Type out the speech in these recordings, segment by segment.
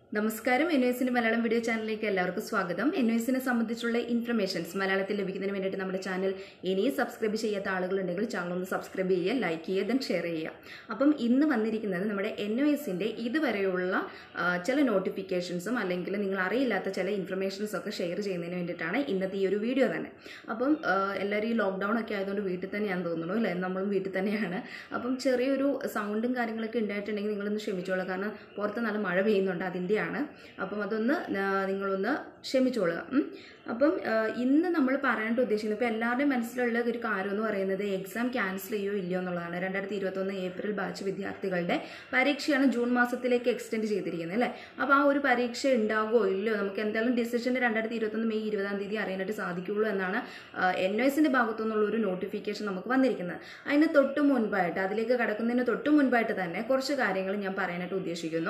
നമസ്കാരം എൻ എസിന്റെ മലയാളം വീഡിയോ ചാനലിലേക്ക് എല്ലാവർക്കും സ്വാഗതം എൻ എസിനെ സംബന്ധിച്ചുള്ള ഇൻഫർമേഷൻസ് മലയാളത്തിൽ ലഭിക്കുന്നതിന് വേണ്ടിയിട്ട് നമ്മുടെ ചാനൽ ഇനിയും സബ്സ്ക്രൈബ് ചെയ്യാത്ത ആളുകളുണ്ടെങ്കിൽ ചാനൽ ഒന്ന് സബ്സ്ക്രൈബ് ചെയ്യുക ലൈക്ക് ചെയ്യുക ദെൻ ഷെയർ ചെയ്യുക അപ്പം ഇന്ന് വന്നിരിക്കുന്നത് നമ്മുടെ എൻ ഒ എസിൻ്റെ ഇതുവരെയുള്ള ആ, ചില നോട്ടിഫിക്കേഷൻസും അല്ലെങ്കിൽ നിങ്ങൾ അറിയില്ലാത്ത ചില ഇൻഫർമേഷൻസും ഒക്കെ ഷെയർ ചെയ്യുന്നതിന് വേണ്ടിയിട്ടാണ് ഇന്നത്തെ ഈ ഒരു വീഡിയോ തന്നെ അപ്പം ആ, എല്ലാവരും ഈ ലോക്ക്ഡൗൺ ഒക്കെ ആയതുകൊണ്ട് വീട്ടിൽ തന്നെയാണെന്ന് തോന്നുന്നു അല്ലേ നമ്മളും വീട്ടിൽ തന്നെയാണ് അപ്പം ചെറിയൊരു സൗണ്ടും കാര്യങ്ങളൊക്കെ ഉണ്ടായിട്ടുണ്ടെങ്കിൽ നിങ്ങളൊന്ന് ക്ഷമിച്ചോളുക കാരണം പുറത്ത് നല്ല മഴ പെയ്യുന്നുണ്ട് അതിൻ്റെയാണ് അപ്പം അതൊന്ന് ആ, നിങ്ങളൊന്ന് ക്ഷമിച്ചോളുക ഉം. അപ്പം ആ, ഇന്ന് നമ്മൾ പറയാനായിട്ട് ഉദ്ദേശിക്കുന്നത് ഇപ്പോൾ എല്ലാവരുടെയും മനസ്സിലുള്ള ഒരു കാര്യം എന്ന് പറയുന്നത് എക്സാം ക്യാൻസൽ ചെയ്യോ ഇല്ലയോ എന്നുള്ളതാണ് രണ്ടായിരത്തി ഇരുപത്തൊന്ന് ഏപ്രിൽ ബാച്ച് വിദ്യാർത്ഥികളുടെ പരീക്ഷയാണ് ജൂൺ മാസത്തിലേക്ക് എക്സ്റ്റെൻഡ് ചെയ്തിരിക്കുന്നത് അല്ലേ അപ്പോൾ ആ ഒരു പരീക്ഷ ഉണ്ടാകുമോ ഇല്ലയോ നമുക്ക് എന്തായാലും ഡിസിഷൻ രണ്ടായിരത്തി ഇരുപത്തൊന്ന് മെയ് ഇരുപതാം തീയതി അറിയാനായിട്ട് സാധിക്കുകയുള്ളൂ എന്നാണ് എൻ ഒ എസിൻ്റെ ഭാഗത്തു നിന്നുള്ള ഒരു നോട്ടിഫിക്കേഷൻ നമുക്ക് വന്നിരിക്കുന്നത് അതിന് തൊട്ട് മുൻപായിട്ട് അതിലേക്ക് കടക്കുന്നതിന് തൊട്ട് മുൻപായിട്ട് തന്നെ കുറച്ച് കാര്യങ്ങൾ ഞാൻ പറയാനായിട്ട് ഉദ്ദേശിക്കുന്നു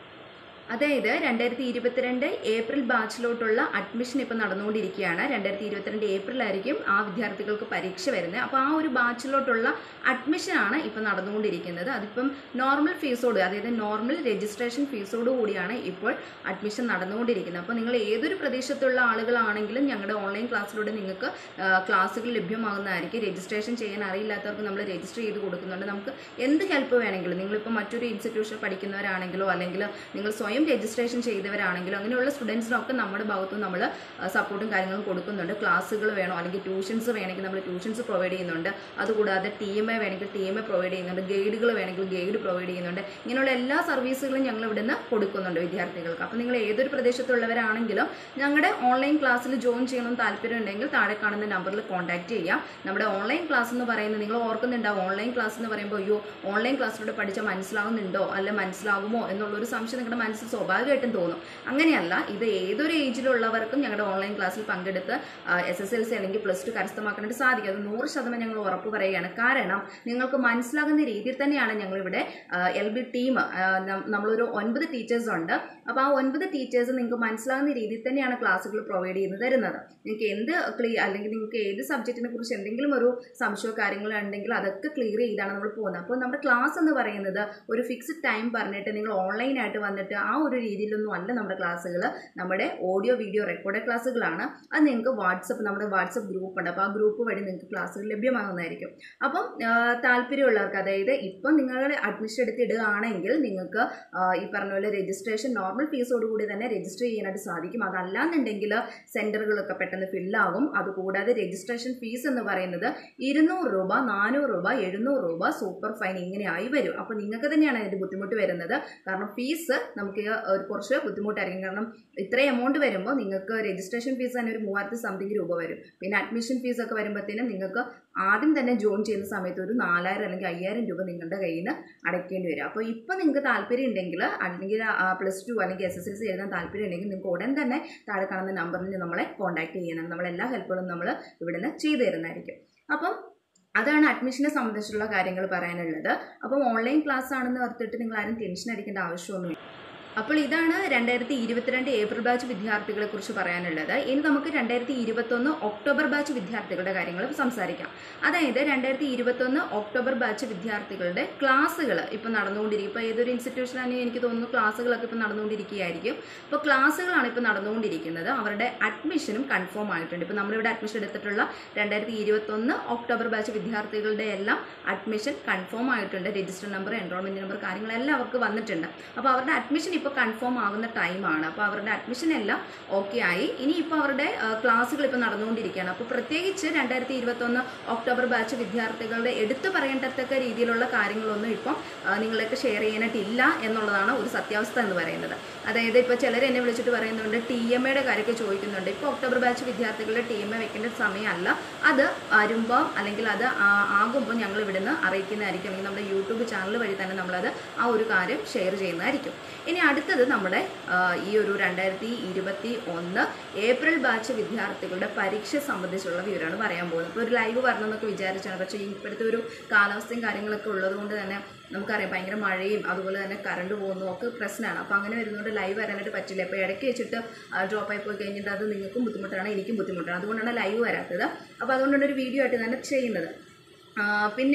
അതായത് രണ്ടായിരത്തി ഇരുപത്തിരണ്ട് ഏപ്രിൽ ബാച്ചിലോട്ടുള്ള അഡ്മിഷൻ ഇപ്പം നടന്നുകൊണ്ടിരിക്കുകയാണ് രണ്ടായിരത്തി ഇരുപത്തിരണ്ട് ഏപ്രിലായിരിക്കും ആ വിദ്യാർത്ഥികൾക്ക് പരീക്ഷ വരുന്നത് അപ്പോൾ ആ ഒരു ബാച്ചിലോട്ടുള്ള അഡ്മിഷനാണ് ഇപ്പം നടന്നുകൊണ്ടിരിക്കുന്നത് അതിപ്പം നോർമൽ ഫീസോട് അതായത് നോർമൽ രജിസ്ട്രേഷൻ ഫീസോട് കൂടിയാണ് ഇപ്പോൾ അഡ്മിഷൻ നടന്നുകൊണ്ടിരിക്കുന്നത് അപ്പോൾ നിങ്ങൾ ഏതൊരു പ്രദേശത്തുള്ള ആളുകളാണെങ്കിലും ഞങ്ങളുടെ ഓൺലൈൻ ക്ലാസ്സിലൂടെ നിങ്ങൾക്ക് ആ, ക്ലാസ്സുകൾ ലഭ്യമാകുന്നതായിരിക്കും രജിസ്ട്രേഷൻ ചെയ്യാൻ അറിയില്ലാത്തവർക്ക് നമ്മൾ രജിസ്റ്റർ ചെയ്ത് കൊടുക്കുന്നുണ്ട് നമുക്ക് എന്ത് ഹെൽപ്പ് വേണമെങ്കിലും നിങ്ങളിപ്പോൾ മറ്റൊരു ഇൻസ്റ്റിറ്റ്യൂഷനിൽ പഠിക്കുന്നവരാണെങ്കിലോ അല്ലെങ്കിൽ നിങ്ങൾ സ്വയം രജിസ്ട്രേഷൻ ചെയ്തവരാണെങ്കിലോ അങ്ങനെയുള്ള സ്റ്റുഡൻസിനൊക്കെ നമ്മുടെ ഭാഗത്തുനിന്ന് നമ്മൾ സപ്പോർട്ടും കാര്യങ്ങളും കൊടുക്കുന്നുണ്ട് ക്ലാസ്സുകൾ വേണോ അല്ലെങ്കിൽ ട്യൂഷൻസ് വേണമെങ്കിൽ നമ്മൾ ട്യൂഷൻസ് പ്രൊവൈഡ് ചെയ്യുന്നുണ്ട് അതുകൂടാതെ ടി എം എ വേണമെങ്കിൽ ടി എം എ പ്രൊവൈഡ് ചെയ്യുന്നുണ്ട് ഗൈഡുകൾ വേണമെങ്കിൽ ഗൈഡ് പ്രൊവൈഡ് ചെയ്യുന്നുണ്ട് ഇങ്ങനെയുള്ള എല്ലാ സർവീസുകളും ഞങ്ങൾ ഇവിടുന്ന് കൊടുക്കുന്നുണ്ട് വിദ്യാർത്ഥികൾക്ക് അപ്പോൾ നിങ്ങൾ ഏതൊരു പ്രദേശത്തുള്ളവരാണെങ്കിലും ഞങ്ങളുടെ ഓൺലൈൻ ക്ലാസ്സിൽ ജോയിൻ ചെയ്യണമെന്ന് താല്പര്യം ഉണ്ടെങ്കിൽ താഴെ കാണുന്ന നമ്പറിൽ കോൺടാക്ട് ചെയ്യാം നമ്മുടെ ഓൺലൈൻ ക്ലാസ് എന്ന് പറയുന്നത് നിങ്ങൾ ഓർക്കുന്നുണ്ടാവും ഓൺലൈൻ ക്ലാസ് എന്ന് പറയുമ്പോൾ അയ്യോ ഓൺലൈൻ ക്ലാസ്സിലൂടെ പഠിച്ചാൽ മനസ്സിലാവുന്നുണ്ടോ അല്ല മനസ്സിലാകുമോ എന്നുള്ളൊരു സംശയം നിങ്ങളുടെ മനസ്സിൽ സ്വാഭാവികമായിട്ടും തോന്നും അങ്ങനെയല്ല ഇത് ഏതൊരു ഏജിലുള്ളവർക്കും ഞങ്ങളുടെ ഓൺലൈൻ ക്ലാസ്സിൽ പങ്കെടുത്ത് എസ് എസ് എൽ സി അല്ലെങ്കിൽ പ്ലസ് ടു കരസ്ഥമാക്കാനായിട്ട് സാധിക്കും അത് നൂറ് ശതമാനം ഞങ്ങൾ ഉറപ്പ് പറയുകയാണ് കാരണം നിങ്ങൾക്ക് മനസ്സിലാകുന്ന രീതിയിൽ തന്നെയാണ് ഞങ്ങളിവിടെ എൽ ബി ടീം നമ്മളൊരു ഒൻപത് ടീച്ചേഴ്സ് ഉണ്ട് അപ്പോൾ ആ ഒൻപത് ടീച്ചേഴ്സ് നിങ്ങൾക്ക് മനസ്സിലാകുന്ന രീതിയിൽ തന്നെയാണ് ക്ലാസ്സുകൾ പ്രൊവൈഡ് ചെയ്ത് തരുന്നത് നിങ്ങൾക്ക് എന്ത് ക്ലീ അല്ലെങ്കിൽ നിങ്ങൾക്ക് ഏത് സബ്ജക്റ്റിനെ കുറിച്ച് എന്തെങ്കിലും ഒരു സംശയമോ കാര്യങ്ങളോ ഉണ്ടെങ്കിൽ അതൊക്കെ ക്ലിയർ ചെയ്താണ് നമ്മൾ പോകുന്നത് അപ്പോൾ നമ്മുടെ ക്ലാസ് എന്ന് പറയുന്നത് ഒരു ഫിക്സ്ഡ് ടൈം പറഞ്ഞിട്ട് നിങ്ങൾ ഓൺലൈനായിട്ട് വന്നിട്ട് ആ ഒരു രീതിയിലൊന്നും അല്ല നമ്മുടെ ക്ലാസ്സുകൾ നമ്മുടെ ഓഡിയോ വീഡിയോ റെക്കോർഡ് ക്ലാസ്സുകളാണ് അത് നിങ്ങൾക്ക് വാട്സപ്പ് നമ്മുടെ വാട്സപ്പ് ഗ്രൂപ്പ് ഉണ്ട് അപ്പോൾ ആ ഗ്രൂപ്പ് വഴി നിങ്ങൾക്ക് ക്ലാസ്സുകൾ ലഭ്യമാകുന്നതായിരിക്കും അപ്പം ആ, താല്പര്യമുള്ളവർക്ക് അതായത് ഇപ്പം നിങ്ങളുടെ അഡ്മിഷൻ എടുത്തിടുകയാണെങ്കിൽ നിങ്ങൾക്ക് ആ, ഈ പറഞ്ഞ പോലെ രജിസ്ട്രേഷൻ നോർമൽ ഫീസോടുകൂടി തന്നെ രജിസ്റ്റർ ചെയ്യാനായിട്ട് സാധിക്കും അതല്ലാന്നുണ്ടെങ്കിൽ സെൻറ്ററുകളൊക്കെ പെട്ടെന്ന് ഫില്ലാകും അതുകൂടാതെ രജിസ്ട്രേഷൻ ഫീസ് എന്ന് പറയുന്നത് ഇരുന്നൂറ് രൂപ നാനൂറ് രൂപ എഴുന്നൂറ് രൂപ സൂപ്പർ ഫൈൻ ഇങ്ങനെയായി വരും അപ്പോൾ നിങ്ങൾക്ക് തന്നെയാണ് അതിൻ്റെ ബുദ്ധിമുട്ട് വരുന്നത് കാരണം ഫീസ് നമുക്ക് ഒരു കുറച്ച് ബുദ്ധിമുട്ടായിരിക്കും കാരണം ഇത്രയും എമൗണ്ട് വരുമ്പോൾ നിങ്ങൾക്ക് രജിസ്ട്രേഷൻ ഫീസ് തന്നെ ഒരു മൂവായിരത്തി സംതിങ് രൂപ വരും പിന്നെ അഡ്മിഷൻ ഫീസ് ഒക്കെ വരുമ്പോഴത്തേനും നിങ്ങൾക്ക് ആദ്യം തന്നെ ജോയിൻ ചെയ്യുന്ന സമയത്ത് ഒരു നാലായിരം അല്ലെങ്കിൽ അയ്യായിരം രൂപ നിങ്ങളുടെ കയ്യിൽ നിന്ന് അടയ്ക്കേണ്ടി വരും അപ്പോൾ ഇപ്പോൾ നിങ്ങൾക്ക് താല്പര്യം ഉണ്ടെങ്കിൽ അല്ലെങ്കിൽ പ്ലസ് ടു അല്ലെങ്കിൽ എസ് എസ് എൽ സി എഴുതാൻ താല്പര്യം ഉണ്ടെങ്കിൽ നിങ്ങൾക്ക് ഉടൻ തന്നെ താഴെ കാണുന്ന നമ്പറിൽ നമ്മളെ കോൺടാക്ട് ചെയ്യണം നമ്മളെല്ലാ ഹെൽപ്പുകളും നമ്മൾ ഇവിടുന്ന് ചെയ്തു തരുന്നതായിരിക്കും അപ്പം അതാണ് അഡ്മിഷനെ സംബന്ധിച്ചുള്ള കാര്യങ്ങൾ പറയാനുള്ളത് അപ്പം ഓൺലൈൻ ക്ലാസ് ആണെന്ന് ഓർത്തിട്ട് നിങ്ങൾ ആരും ടെൻഷൻ അടിക്കേണ്ട ആവശ്യമൊന്നുമില്ല അപ്പോൾ ഇതാണ് രണ്ടായിരത്തി ഇരുപത്തിരണ്ട് ഏപ്രിൽ ബാച്ച് വിദ്യാർത്ഥികളെ കുറിച്ച് പറയാനുള്ളത് ഇനി നമുക്ക് രണ്ടായിരത്തി ഇരുപത്തൊന്ന് ഒക്ടോബർ ബാച്ച് വിദ്യാർത്ഥികളുടെ കാര്യങ്ങൾ സംസാരിക്കാം അതായത് രണ്ടായിരത്തി ഇരുപത്തൊന്ന് ഒക്ടോബർ ബാച്ച് വിദ്യാർത്ഥികളുടെ ക്ലാസ്സുകൾ ഇപ്പോൾ നടന്നുകൊണ്ടിരിക്കും ഇപ്പോൾ ഏതൊരു ഇൻസ്റ്റിറ്റ്യൂഷനാണെങ്കിൽ എനിക്ക് തോന്നുന്നു ക്ലാസ്സുകളൊക്കെ ഇപ്പോൾ നടന്നുകൊണ്ടിരിക്കുകയായിരിക്കും അപ്പോൾ ക്ലാസ്സുകളാണ് ഇപ്പോൾ നടന്നുകൊണ്ടിരിക്കുന്നത് അവരുടെ അഡ്മിഷനും കൺഫേം ആയിട്ടുണ്ട് ഇപ്പോൾ നമ്മളിവിടെ അഡ്മിഷൻ എടുത്തിട്ടുള്ള രണ്ടായിരത്തി ഇരുപത്തൊന്ന് ഒക്ടോബർ ബാച്ച് വിദ്യാർത്ഥികളുടെ എല്ലാം അഡ്മിഷൻ കൺഫേം ആയിട്ടുണ്ട് രജിസ്റ്റർ നമ്പർ എൻറോൾമെൻറ്റ് നമ്പർ കാര്യങ്ങളെല്ലാം അവർക്ക് വന്നിട്ടുണ്ട് അപ്പോൾ അവരുടെ അഡ്മിഷൻ ഇപ്പോൾ കൺഫേം ആകുന്ന ടൈമാണ് അപ്പോൾ അവരുടെ അഡ്മിഷൻ എല്ലാം ഓക്കെ ആയി ഇനി ഇപ്പോൾ അവരുടെ ക്ലാസ്സുകൾ ഇപ്പോൾ നടന്നുകൊണ്ടിരിക്കുകയാണ് അപ്പോൾ പ്രത്യേകിച്ച് രണ്ടായിരത്തി ഇരുപത്തൊന്ന് ഒക്ടോബർ ബാച്ച് വിദ്യാർത്ഥികളുടെ എടുത്തു പറയത്തക്ക രീതിയിലുള്ള കാര്യങ്ങളൊന്നും ഇപ്പം ആ, നിങ്ങളൊക്കെ ഷെയർ ചെയ്യാനായിട്ടില്ല എന്നുള്ളതാണ് ഒരു സത്യാവസ്ഥ എന്ന് പറയുന്നത് അതായത് ഇപ്പോൾ ചിലർ എന്നെ വിളിച്ചിട്ട് പറയുന്നുണ്ട് ടി എം എയുടെ കാര്യമൊക്കെ ചോദിക്കുന്നുണ്ട് ഇപ്പോൾ ഒക്ടോബർ ബാച്ച് വിദ്യാർത്ഥികളുടെ ടി എം എ വെക്കേണ്ട സമയമല്ല അത് വരുമ്പോൾ അല്ലെങ്കിൽ അത് ആ- ആകുമ്പോൾ ഞങ്ങൾ ഇവിടുന്ന് അറിയിക്കുന്നതായിരിക്കും അല്ലെങ്കിൽ നമ്മുടെ യൂട്യൂബ് ചാനൽ വഴി തന്നെ നമ്മളത് ആ ഒരു കാര്യം ഷെയർ ചെയ്യുന്നതായിരിക്കും ഇനി അടുത്തത് നമ്മുടെ ആ, ഈ ഒരു രണ്ടായിരത്തി ഇരുപത്തി ഒന്ന് ഏപ്രിൽ ബാച്ച് വിദ്യാർത്ഥികളുടെ പരീക്ഷ സംബന്ധിച്ചുള്ള വിവരമാണ് പറയാൻ പോകുന്നത് ഇപ്പോൾ ഒരു ലൈവ് വരണമെന്നൊക്കെ വിചാരിച്ചാണ് പക്ഷേ ഇപ്പോഴത്തെ ഒരു കാലാവസ്ഥയും കാര്യങ്ങളൊക്കെ ഉള്ളതുകൊണ്ട് തന്നെ നമുക്കറിയാം ഭയങ്കര മഴയും അതുപോലെ തന്നെ കറണ്ട് പോകുന്നതും ഒക്കെ പ്രശ്നമാണ് അപ്പോൾ അങ്ങനെ വരുന്നതുകൊണ്ട് ലൈവ് വരാനായിട്ട് പറ്റില്ല അപ്പോൾ ഇടയ്ക്ക് വെച്ചിട്ട് ഡ്രോപ്പ് ആയി പോയി കഴിഞ്ഞിട്ട് അത് നിങ്ങൾക്കും ബുദ്ധിമുട്ടാണ് എനിക്കും ബുദ്ധിമുട്ടാണ് അതുകൊണ്ടാണ് ലൈവ് വരാത്തത് അപ്പോൾ അതുകൊണ്ടാണ് ഒരു വീഡിയോ ആയിട്ട് തന്നെ ചെയ്യുന്നത് ആ, പിന്നെ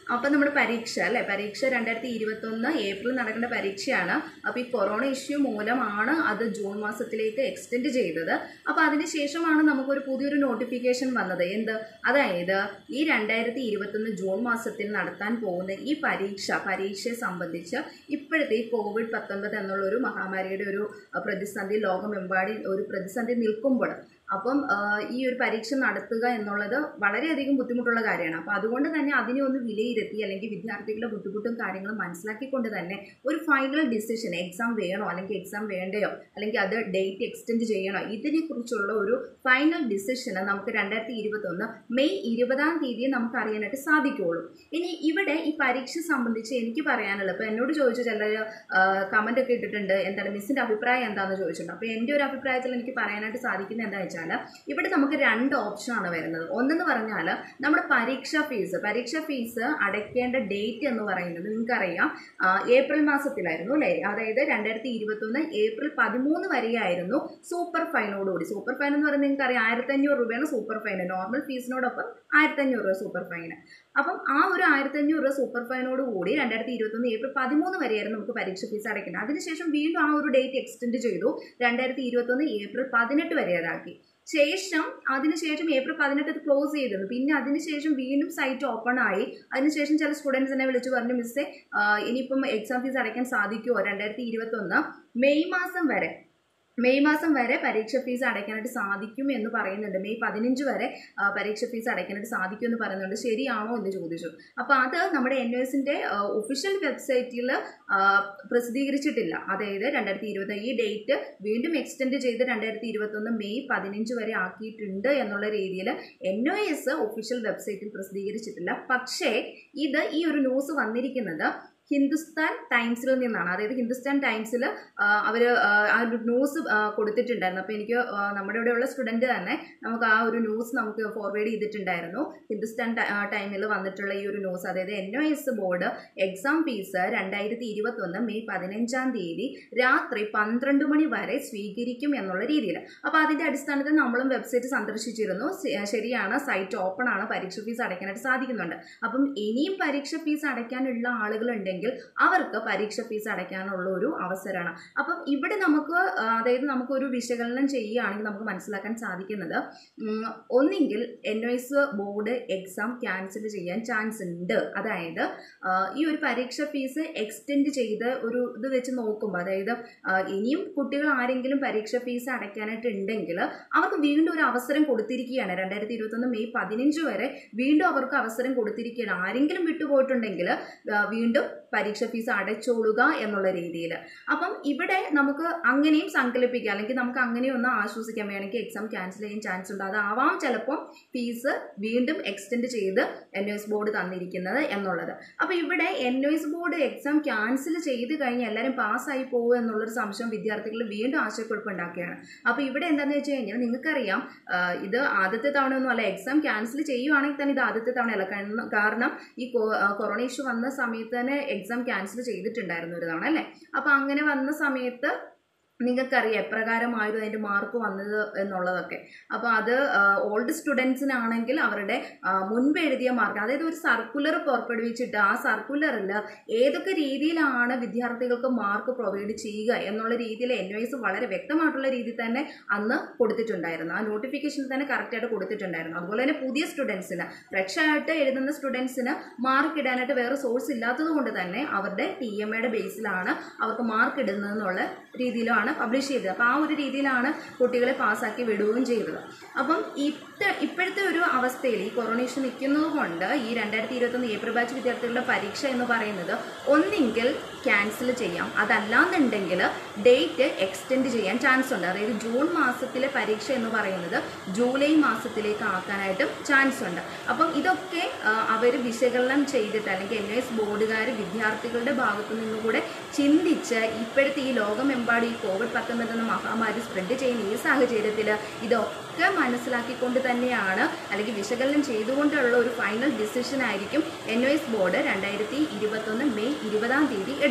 അപ്പം നമ്മുടെ പരീക്ഷ അല്ലേ പരീക്ഷ രണ്ടായിരത്തി ഇരുപത്തൊന്ന് ഏപ്രിൽ നടക്കേണ്ട പരീക്ഷയാണ് അപ്പോൾ ഈ കൊറോണ ഇഷ്യൂ മൂലമാണ് അത് ജൂൺ മാസത്തിലേക്ക് എക്സ്റ്റെൻഡ് ചെയ്തത് അപ്പോൾ അതിന് ശേഷമാണ് നമുക്കൊരു പുതിയൊരു നോട്ടിഫിക്കേഷൻ വന്നത് എന്ത് അതായത് ഈ രണ്ടായിരത്തി ഇരുപത്തൊന്ന് ജൂൺ മാസത്തിൽ നടത്താൻ പോകുന്ന ഈ പരീക്ഷ പരീക്ഷയെ സംബന്ധിച്ച് ഇപ്പോഴത്തെ ഈ കോവിഡ് പത്തൊൻപത് എന്നുള്ള ഒരു മഹാമാരിയുടെ ഒരു അഹ്, പ്രതിസന്ധി ലോകമെമ്പാടി ഒരു പ്രതിസന്ധി നിൽക്കുമ്പോൾ അപ്പം ആ, ഈ ഒരു പരീക്ഷ നടത്തുക എന്നുള്ളത് വളരെയധികം ബുദ്ധിമുട്ടുള്ള കാര്യമാണ് അപ്പോൾ അതുകൊണ്ട് തന്നെ അതിനെ ഒന്ന് വിലയിരുത്തി അല്ലെങ്കിൽ വിദ്യാർത്ഥികളുടെ ബുദ്ധിമുട്ടും കാര്യങ്ങളും മനസ്സിലാക്കിക്കൊണ്ട് തന്നെ ഒരു ഫൈനൽ ഡിസിഷൻ എക്സാം വേണോ അല്ലെങ്കിൽ എക്സാം വേണ്ടയോ അല്ലെങ്കിൽ അത് ഡേറ്റ് എക്സ്റ്റെൻഡ് ചെയ്യണോ ഇതിനെക്കുറിച്ചുള്ള ഒരു ഫൈനൽ ഡിസിഷന് നമുക്ക് രണ്ടായിരത്തി ഇരുപത്തൊന്ന് മെയ് ഇരുപതാം തീയതി നമുക്ക് അറിയാനായിട്ട് സാധിക്കുകയുള്ളൂ ഇനി ഇവിടെ ഈ പരീക്ഷ സംബന്ധിച്ച് എനിക്ക് പറയാനുള്ളത് ഇപ്പോൾ എന്നോട് ചോദിച്ചു ചിലർ കമൻ്റ് ഒക്കെ ഇട്ടിട്ടുണ്ട് എന്താണ് മിസ്സിൻ്റെ അഭിപ്രായം എന്താണെന്ന് ചോദിച്ചിട്ടുണ്ട് അപ്പോൾ എൻ്റെ ഒരു അഭിപ്രായത്തിൽ എനിക്ക് പറയാനായിട്ട് സാധിക്കുന്നത് എന്താണെന്ന് വെച്ചാൽ ഇവിടെ നമുക്ക് രണ്ട് ഓപ്ഷനാണ് വരുന്നത് ഒന്നെന്ന് പറഞ്ഞാൽ നമ്മുടെ പരീക്ഷാ ഫീസ് പരീക്ഷാ ഫീസ് അടയ്ക്കേണ്ട ഡേറ്റ് എന്ന് പറയുന്നത് നിങ്ങൾക്കറിയാം ആ, ഏപ്രിൽ മാസത്തിലായിരുന്നു അല്ലേ അതായത് രണ്ടായിരത്തി ഇരുപത്തൊന്ന് ഏപ്രിൽ പതിമൂന്ന് വരെയായിരുന്നു സൂപ്പർ ഫൈനോടുകൂടി സൂപ്പർ ഫൈൻ എന്ന് പറയുന്നത് നിങ്ങൾക്കറിയാം ആയിരത്തി അഞ്ഞൂറ് രൂപയാണ് സൂപ്പർ ഫൈൻ നോർമൽ ഫീസിനോടൊപ്പം ആയിരത്തി അഞ്ഞൂറ് രൂപ സൂപ്പർ ഫൈൻ അപ്പം ആ ഒരു ആയിരത്തി അഞ്ഞൂറ് രൂപ സൂപ്പർ ഫൈനോട് കൂടി രണ്ടായിരത്തി ഇരുപത്തൊന്ന് ഏപ്രിൽ പതിമൂന്ന് വരെയായിരുന്നു നമുക്ക് പരീക്ഷ ഫീസ് അടയ്ക്കേണ്ടത് അതിനുശേഷം വീണ്ടും ആ ഒരു ഡേറ്റ് എക്സ്റ്റെൻഡ് ചെയ്തു രണ്ടായിരത്തി ഇരുപത്തൊന്ന് ഏപ്രിൽ പതിനെട്ട് വരെയാക്കി ശേഷം അതിനുശേഷം ഏപ്രിൽ പതിനെട്ട് ഇത് ക്ലോസ് ചെയ്തിരുന്നു പിന്നെ അതിനുശേഷം വീണ്ടും സൈറ്റ് ഓപ്പൺ ആയി അതിനുശേഷം ചില സ്റ്റുഡൻസ് എന്നെ വിളിച്ച് പറഞ്ഞു മിസ്സേ ആ, ഇനിയിപ്പം എക്സാം ഫീസ് അടയ്ക്കാൻ സാധിക്കുമോ രണ്ടായിരത്തി ഇരുപത്തൊന്ന് മെയ് മാസം വരെ മെയ് മാസം വരെ പരീക്ഷ ഫീസ് അടയ്ക്കാനായിട്ട് സാധിക്കും എന്ന് പറയുന്നുണ്ട് മെയ് പതിനഞ്ച് വരെ ആ, പരീക്ഷ ഫീസ് അടയ്ക്കാനായിട്ട് സാധിക്കും എന്ന് പറയുന്നുണ്ട് ശരിയാണോ എന്ന് ചോദിച്ചു അപ്പോൾ അത് നമ്മുടെ എൻ എസിൻ്റെ ഒഫീഷ്യൽ വെബ്സൈറ്റിൽ പ്രസിദ്ധീകരിച്ചിട്ടില്ല അതായത് രണ്ടായിരത്തി ഇരുപത്തി ഈ ഡേറ്റ് വീണ്ടും എക്സ്റ്റെൻഡ് ചെയ്ത് രണ്ടായിരത്തി ഇരുപത്തൊന്ന് മെയ് പതിനഞ്ച് വരെ ആക്കിയിട്ടുണ്ട് എന്നുള്ള രീതിയിൽ എൻ ഒ എസ് ഒഫീഷ്യൽ വെബ്സൈറ്റിൽ പ്രസിദ്ധീകരിച്ചിട്ടില്ല പക്ഷേ ഇത് ഈ ഒരു ന്യൂസ് വന്നിരിക്കുന്നത് ഹിന്ദുസ്ഥാൻ ടൈംസിൽ നിന്നാണ് അതായത് ഹിന്ദുസ്ഥാൻ ടൈംസിൽ അവർ ആ ഒരു ന്യൂസ് കൊടുത്തിട്ടുണ്ടായിരുന്നു അപ്പോൾ എനിക്ക് ആ, നമ്മുടെ ഇവിടെയുള്ള സ്റ്റുഡൻറ്റ് തന്നെ നമുക്ക് ആ ഒരു ന്യൂസ് നമുക്ക് ഫോർവേഡ് ചെയ്തിട്ടുണ്ടായിരുന്നു ഹിന്ദുസ്ഥാൻ ടൈമിൽ വന്നിട്ടുള്ള ഈ ഒരു ന്യൂസ് അതായത് N O S board exam fees രണ്ടായിരത്തി ഇരുപത്തൊന്ന് മെയ് പതിനഞ്ചാം തീയതി രാത്രി പന്ത്രണ്ട് മണി വരെ സ്വീകരിക്കും എന്നുള്ള രീതിയിൽ അപ്പോൾ അതിൻ്റെ അടിസ്ഥാനത്തിൽ നമ്മളും വെബ്സൈറ്റ് സന്ദർശിച്ചിരുന്നു ശ- ശരിയാണ് സൈറ്റ് ഓപ്പൺ ആണ് പരീക്ഷ ഫീസ് അടയ്ക്കാനായിട്ട് സാധിക്കുന്നുണ്ട് അപ്പം ഇനിയും പരീക്ഷ ഫീസ് അടയ്ക്കാനുള്ള ആളുകളുണ്ടെങ്കിൽ അവർക്ക് പരീക്ഷ ഫീസ് അടയ്ക്കാനുള്ള ഒരു അവസരമാണ് അപ്പം ഇവിടെ നമുക്ക് ആ, അതായത് നമുക്കൊരു വിശകലനം ചെയ്യുകയാണെങ്കിൽ നമുക്ക് മനസ്സിലാക്കാൻ സാധിക്കുന്നത് ഉം, ഒന്നെങ്കിൽ N S board exam cancel ചെയ്യാൻ ചാൻസ് ഉണ്ട് അതായത് ആ, ഈ ഒരു പരീക്ഷ ഫീസ് എക്സ്റ്റെൻഡ് ചെയ്ത് ഒരു ഇത് വെച്ച് നോക്കുമ്പോൾ അതായത് ആ, ഇനിയും കുട്ടികൾ ആരെങ്കിലും പരീക്ഷ ഫീസ് അടയ്ക്കാനായിട്ട് ഉണ്ടെങ്കിൽ അവർക്ക് വീണ്ടും ഒരു അവസരം കൊടുത്തിരിക്കുകയാണ് രണ്ടായിരത്തി ഇരുപത്തൊന്ന് മെയ് പതിനഞ്ച് വരെ വീണ്ടും അവർക്ക് അവസരം കൊടുത്തിരിക്കുകയാണ് ആരെങ്കിലും വിട്ടുപോയിട്ടുണ്ടെങ്കിൽ ആ, വീണ്ടും പരീക്ഷ ഫീസ് അടച്ചോളുക എന്നുള്ള രീതിയിൽ അപ്പം ഇവിടെ നമുക്ക് അങ്ങനെയും സങ്കല്പിക്കാം അല്ലെങ്കിൽ നമുക്ക് അങ്ങനെയും ഒന്ന് ആശ്വസിക്കാൻ വേണമെങ്കിൽ എക്സാം ക്യാൻസൽ ചെയ്യാൻ ചാൻസ് ഉണ്ട് അതാവാം ചിലപ്പം ഫീസ് വീണ്ടും എക്സ്റ്റെൻഡ് ചെയ്ത് എൻ എസ് ബോർഡ് തന്നിരിക്കുന്നത് എന്നുള്ളത് അപ്പോൾ ഇവിടെ N S board exam cancel ചെയ്ത് കഴിഞ്ഞാൽ എല്ലാവരും പാസ്സായി പോകും എന്നുള്ളൊരു സംശയം വിദ്യാർത്ഥികൾ വീണ്ടും ആശയക്കുഴപ്പമുണ്ടാക്കുകയാണ് അപ്പോൾ ഇവിടെ എന്താണെന്ന് വെച്ച് കഴിഞ്ഞാൽ നിങ്ങൾക്കറിയാം ആ, ഇത് ആദ്യത്തെ തവണ ഒന്നും അല്ല എക്സാം ക്യാൻസൽ ചെയ്യുവാണെങ്കിൽ തന്നെ ഇത് ആദ്യത്തെ തവണയല്ല കാരണം- കാരണം ഈ കൊ- ആ, കൊറോണ ഇഷ്യൂ വന്ന സമയത്ത് തന്നെ എക്സാം ക്യാൻസൽ ചെയ്തിട്ടുണ്ടായിരുന്നു ഒരു തവണ അല്ലേ അപ്പോൾ അങ്ങനെ വന്ന സമയത്ത് നിങ്ങൾക്കറിയാം എപ്രകാരമായിരുന്നു അതിൻ്റെ മാർക്ക് വന്നത് എന്നുള്ളതൊക്കെ അപ്പോൾ അത് ഓൾഡ് സ്റ്റുഡൻസിനാണെങ്കിൽ അവരുടെ ആ, മുൻപ് എഴുതിയ മാർക്ക് അതായത് ഒരു സർക്കുലർ പുറപ്പെടുവിച്ചിട്ട് ആ സർക്കുലറിൽ ഏതൊക്കെ രീതിയിലാണ് വിദ്യാർത്ഥികൾക്ക് മാർക്ക് പ്രൊവൈഡ് ചെയ്യുക എന്നുള്ള രീതിയിൽ എൻ വൈസ് വളരെ വ്യക്തമായിട്ടുള്ള രീതിയിൽ തന്നെ അന്ന് കൊടുത്തിട്ടുണ്ടായിരുന്നു ആ നോട്ടിഫിക്കേഷനിൽ തന്നെ കറക്റ്റായിട്ട് കൊടുത്തിട്ടുണ്ടായിരുന്നു അതുപോലെ തന്നെ പുതിയ സ്റ്റുഡൻസിന് ഫ്രഷ് ആയിട്ട് എഴുതുന്ന സ്റ്റുഡൻസിന് മാർക്ക് ഇടാനായിട്ട് വേറെ സോഴ്സ് ഇല്ലാത്തത് കൊണ്ട് തന്നെ അവരുടെ ടി എം എയുടെ ബേസിലാണ് അവർക്ക് മാർക്ക് ഇടുന്നതെന്നുള്ള രീതിയിലാണ് പബ്ലിഷ് ചെയ്തത് അപ്പോൾ ആ ഒരു രീതിയിലാണ് കുട്ടികളെ പാസ്സാക്കി വിടുകയും ചെയ്തത് അപ്പം ഇത്ത ഇപ്പോഴത്തെ ഒരു അവസ്ഥയിൽ ഈ കൊറോണ ഇഷ്യൂ നിൽക്കുന്നത് കൊണ്ട് ഈ രണ്ടായിരത്തി ഇരുപത്തൊന്ന് ഏപ്രിൽ ബാച്ച് വിദ്യാർത്ഥികളുടെ പരീക്ഷ എന്ന് പറയുന്നത് ഒന്നെങ്കിൽ ക്യാൻസൽ ചെയ്യാം അതല്ലാന്നുണ്ടെങ്കിൽ ഡേറ്റ് എക്സ്റ്റെൻഡ് ചെയ്യാൻ ചാൻസ് ഉണ്ട് അതായത് ജൂൺ മാസത്തിലെ പരീക്ഷ എന്ന് പറയുന്നത് ജൂലൈ മാസത്തിലേക്ക് ആക്കാനായിട്ടും ചാൻസ് ഉണ്ട് അപ്പം ഇതൊക്കെ അവർ വിശകലനം ചെയ്തിട്ട് അല്ലെങ്കിൽ എൻ എസ് ബോർഡുകാർ വിദ്യാർത്ഥികളുടെ ഭാഗത്തു നിന്നുകൂടെ ചിന്തിച്ച് ഇപ്പോഴത്തെ ഈ ലോകമെമ്പാടും ഈ കോവിഡ് പത്തൊമ്പത് എന്ന മഹാമാരി സ്പ്രെഡ് ചെയ്യുന്ന ഈ സാഹചര്യത്തിൽ ഇതൊക്കെ മനസ്സിലാക്കിക്കൊണ്ട് തന്നെയാണ് അല്ലെങ്കിൽ വിശകലനം ചെയ്തുകൊണ്ടുള്ള ഒരു ഫൈനൽ ഡിസിഷൻ ആയിരിക്കും എൻ ഒ എസ് ബോർഡ് രണ്ടായിരത്തി ഇരുപത്തൊന്ന് മെയ് ഇരുപതാം തീയതി എടുക്കുന്നത്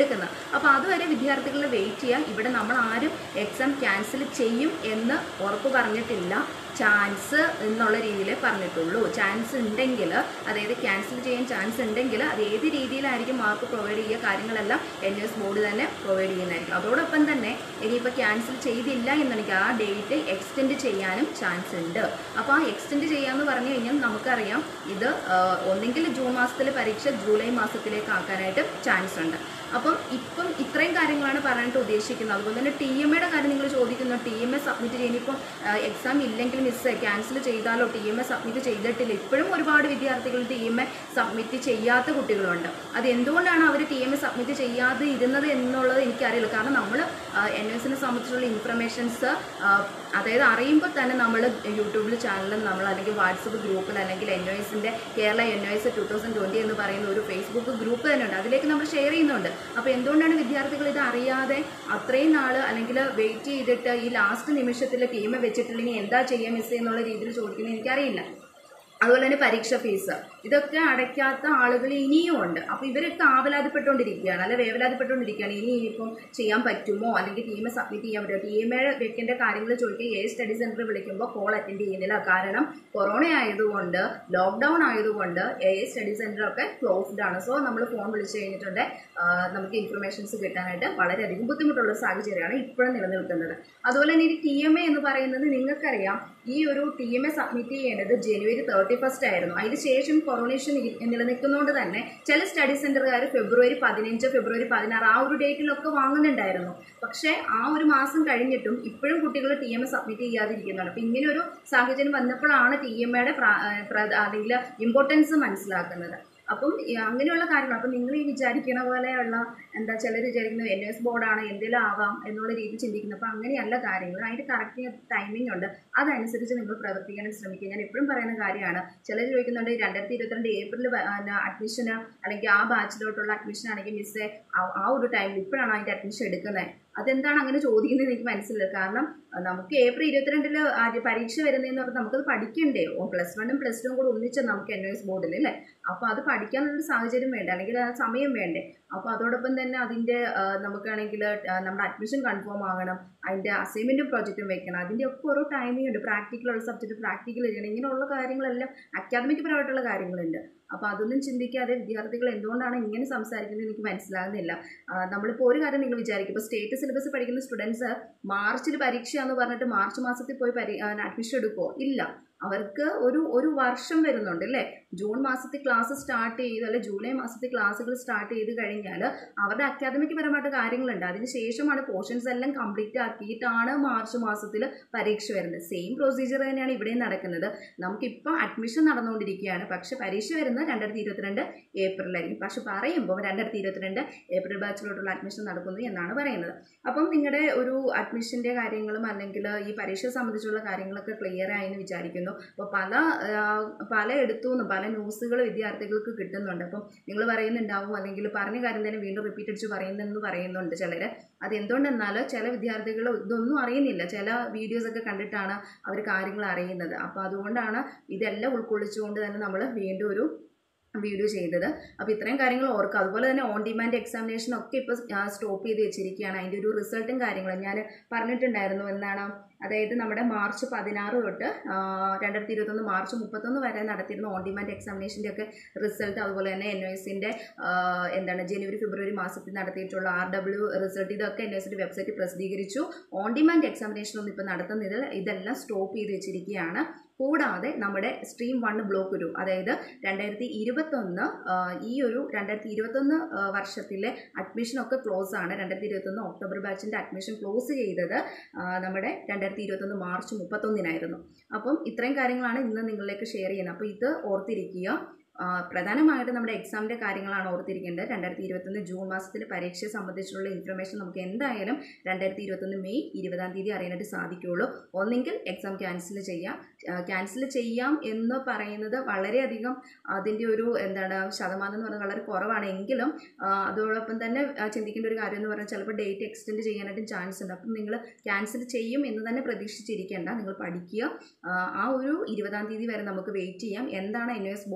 പറഞ്ഞേക്കുന്നത് അപ്പോൾ അതുവരെ വിദ്യാർത്ഥികൾ വെയിറ്റ് ചെയ്യാം ഇവിടെ നമ്മൾ ആരും എക്സാം ക്യാൻസൽ ചെയ്യും എന്ന് ഉറപ്പ് പറഞ്ഞിട്ടില്ല ചാൻസ് എന്നുള്ള രീതിയിൽ പറഞ്ഞിട്ടുള്ളൂ ചാൻസ് ഉണ്ടെങ്കിൽ അതായത് ക്യാൻസൽ ചെയ്യാൻ ചാൻസ് ഉണ്ടെങ്കിൽ അത് ഏത് രീതിയിലായിരിക്കും മാർക്ക് പ്രൊവൈഡ് ചെയ്യുക കാര്യങ്ങളെല്ലാം എൻ എസ് ബോർഡ് തന്നെ പ്രൊവൈഡ് ചെയ്യുന്നതായിരിക്കും അതോടൊപ്പം തന്നെ ഇനിയിപ്പോൾ ക്യാൻസൽ ചെയ്തില്ല എന്നുണ്ടെങ്കിൽ ആ ഡേറ്റ് എക്സ്റ്റെൻഡ് ചെയ്യാനും ചാൻസ് ഉണ്ട് അപ്പോൾ ആ എക്സ്റ്റെൻഡ് ചെയ്യാമെന്ന് പറഞ്ഞു കഴിഞ്ഞാൽ നമുക്കറിയാം ഇത് ആ, ഒന്നെങ്കിൽ ജൂൺ മാസത്തിലെ പരീക്ഷ ജൂലൈ മാസത്തിലേക്ക് ആക്കാനായിട്ട് ചാൻസ് ഉണ്ട് അപ്പം ഇപ്പം ഇത്രയും കാര്യങ്ങളാണ് പറയാനായിട്ട് ഉദ്ദേശിക്കുന്നത് അതുപോലെ തന്നെ ടി എം എയുടെ കാര്യം നിങ്ങൾ ചോദിക്കുന്നു ടി എം എ സബ്മിറ്റ് ചെയ്യുന്ന ഇപ്പം എക്സാം ഇല്ലെങ്കിൽ മിസ് ക്യാൻസൽ ചെയ്താലോ ടി എം എ സബ്മിറ്റ് ചെയ്തിട്ടില്ല ഇപ്പോഴും ഒരുപാട് വിദ്യാർത്ഥികൾ ടി എം എ സബ്മിറ്റ് ചെയ്യാത്ത കുട്ടികളുണ്ട് അത് എന്തുകൊണ്ടാണ് അവർ ടി എം എ സബ്മിറ്റ് ചെയ്യാതെ ഇരുന്നത് എന്നുള്ളത് എനിക്കറിയില്ല കാരണം നമ്മൾ എൻ എസിനെ സംബന്ധിച്ചുള്ള ഇൻഫർമേഷൻസ് അതായത് അറിയുമ്പോൾ തന്നെ നമ്മൾ യൂട്യൂബിൽ ചാനലിൽ നമ്മൾ അല്ലെങ്കിൽ വാട്സപ്പ് ഗ്രൂപ്പിൽ അല്ലെങ്കിൽ എൻ ഒ എസിൻ്റെ Kerala N O S two thousand twenty എന്ന് പറയുന്ന ഒരു ഫേസ്ബുക്ക് ഗ്രൂപ്പ് തന്നെ ഉണ്ട് അതിലേക്ക് നമ്മൾ ഷെയർ ചെയ്യുന്നുണ്ട് അപ്പോൾ എന്തുകൊണ്ടാണ് വിദ്യാർത്ഥികൾ ഇത് അറിയാതെ അത്രയും നാൾ അല്ലെങ്കിൽ വെയിറ്റ് ചെയ്തിട്ട് ഈ ലാസ്റ്റ് നിമിഷത്തിൽ ടീം വെച്ചിട്ടില്ലെങ്കിൽ എന്താ ചെയ്യാൻ മിസ് എന്നുള്ള രീതിയിൽ ചോദിക്കുന്നത് എനിക്കറിയില്ല അതുപോലെ തന്നെ പരീക്ഷ ഫീസ് ഇതൊക്കെ അടയ്ക്കാത്ത ആളുകൾ ഇനിയും ഉണ്ട് അപ്പോൾ ഇവരൊക്കെ ആവലാതിപ്പെട്ടുകൊണ്ടിരിക്കുകയാണ് അല്ലെ വേവലാതിപ്പെട്ടുകൊണ്ടിരിക്കുകയാണ് ഇനി ഇനിയിപ്പം ചെയ്യാൻ പറ്റുമോ അല്ലെങ്കിൽ ടീം സബ്മിറ്റ് ചെയ്യാൻ പറ്റുമോ ടീം വെക്കേണ്ട കാര്യങ്ങൾ ചോദിക്കുക ഏ സ്റ്റഡി സെൻറ്റർ വിളിക്കുമ്പോൾ കോൾ അറ്റൻഡ് ചെയ്യുന്നില്ല കാരണം കൊറോണ ആയതുകൊണ്ട് ലോക്ക്ഡൗൺ ആയതുകൊണ്ട് എ സ്റ്റഡി സെൻറ്റർ ഒക്കെ ക്ലോസ്ഡ് ആണ് സോ നമ്മൾ ഫോൺ വിളിച്ചു കഴിഞ്ഞിട്ടുണ്ട് നമുക്ക് ഇൻഫർമേഷൻസ് കിട്ടാനായിട്ട് വളരെയധികം ബുദ്ധിമുട്ടുള്ള സാഹചര്യമാണ് ഇപ്പോഴും നിലനിൽക്കുന്നത് അതുപോലെ തന്നെ ഈ ടി എം എ എന്ന് പറയുന്നത് നിങ്ങൾക്കറിയാം ഈ ഒരു ടി എം എ സബ്മിറ്റ് ചെയ്യേണ്ടത് ജനുവരി തേർട്ടി ഫസ്റ്റ് ആയിരുന്നു അതിന് ശേഷം കൊറോണേഷൻ നിലനിൽക്കുന്നതുകൊണ്ട് തന്നെ ചില സ്റ്റഡി സെന്ററുകാർ ഫെബ്രുവരി പതിനഞ്ച് ഫെബ്രുവരി പതിനാറ് ആ ഒരു ഡേറ്റിലൊക്കെ വാങ്ങുന്നുണ്ടായിരുന്നു പക്ഷേ ആ ഒരു മാസം കഴിഞ്ഞിട്ടും ഇപ്പോഴും കുട്ടികൾ ടി എം എ സബ്മിറ്റ് ചെയ്യാതിരിക്കുന്നുണ്ട് അപ്പം ഇങ്ങനെ ഒരു സാഹചര്യം വന്നപ്പോഴാണ് ടി എം എയുടെ അല്ലെങ്കിൽ ഇമ്പോർട്ടൻസ് മനസ്സിലാക്കുന്നത് അപ്പം ഈ അങ്ങനെയുള്ള കാര്യങ്ങൾ അപ്പം നിങ്ങൾ ഈ വിചാരിക്കണ പോലെയുള്ള എന്താ ചിലർ വിചാരിക്കുന്നത് എൻ എസ് ബോർഡാണ് എന്തെങ്കിലും ആവാം എന്നുള്ള രീതി ചിന്തിക്കുന്നത് അപ്പം അങ്ങനെയല്ല കാര്യങ്ങൾ അതിൻ്റെ കറക്റ്റ് ടൈമിംഗ് ഉണ്ട് അതനുസരിച്ച് നിങ്ങൾ പ്രവർത്തിക്കാൻ ശ്രമിക്കുക ഞാൻ എപ്പോഴും പറയുന്ന കാര്യമാണ് ചിലർ ചോദിക്കുന്നുണ്ട് രണ്ടായിരത്തി ഇരുപത്തിരണ്ട് ഏപ്രിൽ അഡ്മിഷന് അല്ലെങ്കിൽ ആ ബാച്ചിലോട്ടുള്ള അഡ്മിഷൻ ആണെങ്കിൽ മിസ്സേ ആ ഒരു ടൈമിൽ ഇപ്പോഴാണ് അതിൻ്റെ അഡ്മിഷൻ എടുക്കുന്നത് അതെന്താണ് അങ്ങനെ ചോദിക്കുന്നത് എനിക്ക് മനസ്സിലായി കാരണം അഹ് നമുക്ക് ഏപ്രിൽ ഇരുപത്തിരണ്ടില് ആദ്യ പരീക്ഷ വരുന്നതെന്ന് പറഞ്ഞാൽ നമുക്കത് പഠിക്കണ്ടേ ഓ പ്ലസ് വണ്ണും പ്ലസ് ടുവും കൂടെ ഒന്നിച്ച് നമുക്ക് എൻ എസ് ബോർഡിൽ അല്ലേ അപ്പോൾ അത് പഠിക്കാനുള്ളൊരു സാഹചര്യം വേണ്ടേ അല്ലെങ്കിൽ ആ സമയം വേണ്ടേ അപ്പോൾ അതോടൊപ്പം തന്നെ അതിൻ്റെ നമുക്കാണെങ്കിൽ നമ്മുടെ അഡ്മിഷൻ കൺഫേം ആകണം അതിൻ്റെ അസൈൻമെൻറ്റും പ്രൊജക്റ്റും വെക്കണം അതിൻ്റെ ഒക്കെ ഓരോ ടൈമിംഗ് ഉണ്ട് പ്രാക്ടിക്കലുള്ള സബ്ജക്റ്റ് പ്രാക്ടിക്കൽ ചെയ്യണം ഇങ്ങനെയുള്ള കാര്യങ്ങളെല്ലാം അക്കാദമിക് പരമായിട്ടുള്ള കാര്യങ്ങളുണ്ട് അപ്പോൾ അതൊന്നും ചിന്തിക്കാതെ വിദ്യാർത്ഥികൾ എന്തുകൊണ്ടാണ് ഇങ്ങനെ സംസാരിക്കുന്നത് എനിക്ക് മനസ്സിലാകുന്നില്ല ആ, നമ്മളിപ്പോൾ ഒരു കാര്യം നിങ്ങൾ വിചാരിക്കും ഇപ്പോൾ സ്റ്റേറ്റ് സിലബസ് പഠിക്കുന്ന സ്റ്റുഡൻസ് മാർച്ചിൽ പരീക്ഷയാന്ന് പറഞ്ഞിട്ട് മാർച്ച് മാസത്തിൽ പോയി പരി അഡ്മിഷൻ എടുക്കുമോ ഇല്ല അവർക്ക് ഒരു ഒരു വർഷം വരുന്നുണ്ട് അല്ലേ ജൂൺ മാസത്തിൽ ക്ലാസ് സ്റ്റാർട്ട് ചെയ്ത് അല്ലെ ജൂലൈ മാസത്തിൽ ക്ലാസ്സുകൾ സ്റ്റാർട്ട് ചെയ്ത് കഴിഞ്ഞാൽ അവരുടെ അക്കാദമിക് പരമായിട്ട് കാര്യങ്ങളുണ്ട് അതിന് ശേഷമാണ് പോർഷൻസ് എല്ലാം കംപ്ലീറ്റ് ആക്കിയിട്ടാണ് മാർച്ച് മാസത്തിൽ പരീക്ഷ വരുന്നത് സെയിം പ്രൊസീജിയർ തന്നെയാണ് ഇവിടെയും നടക്കുന്നത് നമുക്കിപ്പോൾ അഡ്മിഷൻ നടന്നുകൊണ്ടിരിക്കുകയാണ് പക്ഷെ പരീക്ഷ വരുന്നത് രണ്ടായിരത്തി ഇരുപത്തിരണ്ട് ഏപ്രിലായിരിക്കും പക്ഷെ പറയുമ്പോൾ രണ്ടായിരത്തി ഇരുപത്തിരണ്ട് ഏപ്രിൽ ബാച്ചിലോട്ടുള്ള അഡ്മിഷൻ നടക്കുന്നു എന്നാണ് പറയുന്നത് അപ്പം നിങ്ങളുടെ ഒരു അഡ്മിഷൻ്റെ കാര്യങ്ങളും അല്ലെങ്കിൽ ഈ പരീക്ഷ സംബന്ധിച്ചുള്ള കാര്യങ്ങളൊക്കെ ക്ലിയർ ആയി എന്ന് വിചാരിക്കുന്നു അപ്പോൾ പല ആ, പല എടുത്തു നിന്നും പല ന്യൂസുകൾ വിദ്യാർത്ഥികൾക്ക് കിട്ടുന്നുണ്ട് അപ്പം നിങ്ങൾ പറയുന്നുണ്ടാവും അല്ലെങ്കിൽ പറഞ്ഞ കാര്യം തന്നെ വീണ്ടും റിപ്പീറ്റ് അടിച്ച് പറയുന്നെന്ന് പറയുന്നുണ്ട് ചിലർ അത് എന്തുകൊണ്ടെന്നാൽ ചില വിദ്യാർത്ഥികൾ ഇതൊന്നും അറിയുന്നില്ല ചില വീഡിയോസ് ഒക്കെ കണ്ടിട്ടാണ് അവർ കാര്യങ്ങൾ അറിയുന്നത് അപ്പോൾ അതുകൊണ്ടാണ് ഇതെല്ലാം ഉൾക്കൊള്ളിച്ചുകൊണ്ട് തന്നെ നമ്മൾ വീണ്ടും ഒരു വീഡിയോ ചെയ്തത് അപ്പോൾ ഇത്രയും കാര്യങ്ങൾ ഓർക്കുക അതുപോലെ തന്നെ ഓൺ ഡിമാൻഡ് എക്സാമിനേഷൻ ഒക്കെ ഇപ്പോൾ സ്റ്റോപ്പ് ചെയ്ത് വെച്ചിരിക്കുകയാണ് അതിൻ്റെ ഒരു റിസൾട്ടും കാര്യങ്ങളും ഞാൻ പറഞ്ഞിട്ടുണ്ടായിരുന്നു എന്താണ് അതായത് നമ്മുടെ മാർച്ച് പതിനാറ് തൊട്ട് രണ്ടായിരത്തി ഇരുപത്തൊന്ന് മാർച്ച് മുപ്പത്തൊന്ന് വരെ നടത്തിയിരുന്ന ഓൺ ഡിമാൻഡ് എക്സാമിനേഷൻ്റെ ഒക്കെ റിസൾട്ട് അതുപോലെ തന്നെ എൻ ഒ എസിൻ്റെ എന്താണ് ജനുവരി ഫെബ്രുവരി മാസത്തിൽ നടത്തിയിട്ടുള്ള ആർ ഡബ്ല്യു റിസൾട്ട് ഇതൊക്കെ എൻ ഒ എസിൻ്റെ വെബ്സൈറ്റിൽ പ്രസിദ്ധീകരിച്ചു ഓൺ ഡിമാൻഡ് എക്സാമിനേഷൻ ഒന്നും ഇപ്പോൾ നടത്തുന്നതിൽ ഇതെല്ലാം സ്റ്റോപ്പ് ചെയ്ത് വെച്ചിരിക്കുകയാണ് കൂടാതെ നമ്മുടെ സ്ട്രീം വൺ ബ്ലോക്ക് ഒരു അതായത് രണ്ടായിരത്തി ഇരുപത്തൊന്ന് ഈ ഒരു രണ്ടായിരത്തി ഇരുപത്തൊന്ന് വർഷത്തിലെ അഡ്മിഷനൊക്കെ ക്ലോസ് ആണ് രണ്ടായിരത്തി ഇരുപത്തൊന്ന് ഒക്ടോബർ ബാച്ചിൻ്റെ അഡ്മിഷൻ ക്ലോസ് ചെയ്തത് ആ, നമ്മുടെ രണ്ടായിരത്തി ഇരുപത്തൊന്ന് മാർച്ച് മുപ്പത്തൊന്നിനായിരുന്നു അപ്പം ഇത്രയും കാര്യങ്ങളാണ് ഇന്ന് നിങ്ങളിലേക്ക് ഷെയർ ചെയ്യുന്നത് അപ്പോൾ ഇത് ഓർത്തിരിക്കുക ആ, പ്രധാനമായിട്ട് നമ്മുടെ എക്സാമിൻ്റെ കാര്യങ്ങളാണ് ഓർത്തിരിക്കേണ്ടത് രണ്ടായിരത്തി ഇരുപത്തൊന്ന് ജൂൺ മാസത്തിൽ പരീക്ഷയെ സംബന്ധിച്ചുള്ള ഇൻഫർമേഷൻ നമുക്ക് എന്തായാലും രണ്ടായിരത്തി ഇരുപത്തൊന്ന് മെയ് ഇരുപതാം തീയതി അറിയാനായിട്ട് സാധിക്കുകയുള്ളൂ ഒന്നെങ്കിൽ എക്സാം ക്യാൻസൽ ചെയ്യാം ക്യാൻസൽ ചെയ്യാം എന്ന് പറയുന്നത് വളരെയധികം അതിൻ്റെ ഒരു എന്താണ് ശതമാനം എന്ന് പറയുന്നത് വളരെ കുറവാണ് എങ്കിലും ആ, അതോടൊപ്പം തന്നെ ആ, ചിന്തിക്കേണ്ട ഒരു കാര്യം എന്ന് പറഞ്ഞാൽ ചിലപ്പോൾ ഡേറ്റ് എക്സ്റ്റെൻഡ് ചെയ്യാനായിട്ടും ചാൻസ് ഉണ്ട് അപ്പം നിങ്ങൾ ക്യാൻസൽ ചെയ്യും എന്ന് തന്നെ പ്രതീക്ഷിച്ചിരിക്കേണ്ട നിങ്ങൾ പഠിക്കുക ആ, ആ ഒരു ഇരുപതാം തീയതി വരെ നമുക്ക് വെയിറ്റ് ചെയ്യാം എന്താണ് എൻ എസ് ബോർഡിൻ്റെ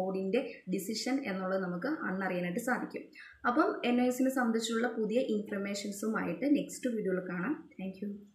ഡിസിഷൻ എന്നുള്ളത് നമുക്ക് അന്നറിയാനായിട്ട് സാധിക്കും അപ്പം എൻ ഒ എസിനെ സംബന്ധിച്ചുള്ള പുതിയ ഇൻഫർമേഷൻസുമായിട്ട് നെക്സ്റ്റ് വീഡിയോയിൽ കാണാം താങ്ക്